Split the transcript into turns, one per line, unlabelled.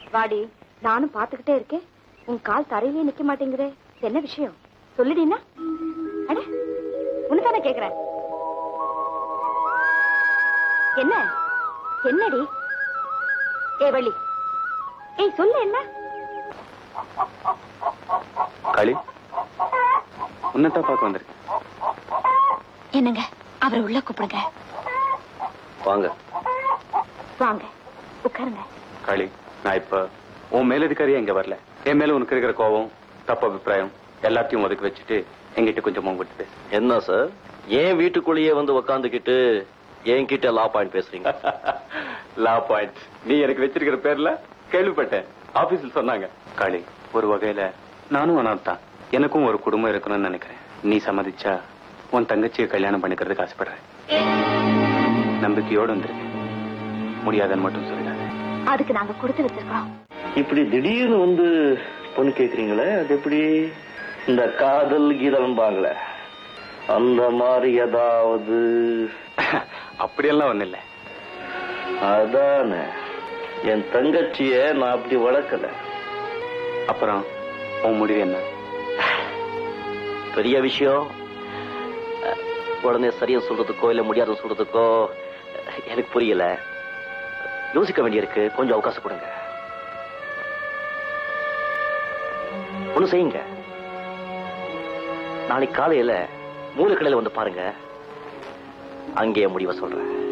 வாடி நானும் பாத்துக்கிட்டே இருக்கேன் உன் கால் தரையிலே நிக்க மாட்டேங்குதே என்ன விஷயம் சொல்லுடினா அட உனதானே கேக்குறேன் என்ன என்னடி ஏ வள்ளி ஏய் சொல்லு என்ன
களி உன்னதான் பார்க்க வந்திருக்கேன்
என்னங்க அவரை உள்ள கூப்பிடுங்க
வாங்க
வாங்க உட்காருங்க
களி நான் இப்ப உன் மேலதிகாரியா இங்க வரல என் மேல உனக்கு இருக்கிற கோபம் தப்பு அபிப்பிராயம் எல்லாத்தையும் ஒதுக்கி வச்சுட்டு எங்கிட்ட கொஞ்சம் விட்டு பேசு
என்ன சார் ஏன் வீட்டுக்குள்ளேயே வந்து உக்காந்துக்கிட்டு என்கிட்ட லா பாயிண்ட் பேசுறீங்க
லா பாயிண்ட் நீ எனக்கு வச்சிருக்கிற பேர்ல கேள்விப்பட்டேன் ஆபீஸ்ல சொன்னாங்க களி ஒரு வகையில நானும் அனாத் தான் எனக்கும் ஒரு குடும்பம் இருக்கணும்னு நினைக்கிறேன் நீ சம்மதிச்சா உன் தங்கச்சியை கல்யாணம் பண்ணிக்கிறதுக்கு ஆசைப்படுறேன் நம்பிக்கையோடு வந்திருக்கேன் முடியாதுன்னு மட்டும் சொல்லிடாத
அதுக்கு நாங்க கொடுத்து வச்சிருக்கோம்
இப்படி திடீர்னு வந்து பொண்ணு கேக்குறீங்களே அது எப்படி இந்த காதல் கீதம்பாங்களே அந்த மாதிரி ஏதாவது
அப்படியெல்லாம் ஒண்ணு இல்ல
அதானே என் தங்கச்சிய நான் அப்படி வளர்க்கல
அப்புறம் உன் முடிவு என்ன
பெரிய விஷயம் அஹ், உடனே சரியா சொல்றதுக்கோ இல்ல முடியாதுன்னு சொல்றதுக்கோ அஹ், எனக்கு புரியல யோசிக்க வேண்டியிருக்கு கொஞ்சம் அவகாசம் கொடுங்க ஒண்ணு செய்யுங்க நாளைக்கு காலையில மூலக்கடையில வந்து பாருங்க அங்கேயே முடிவை சொல்றேன்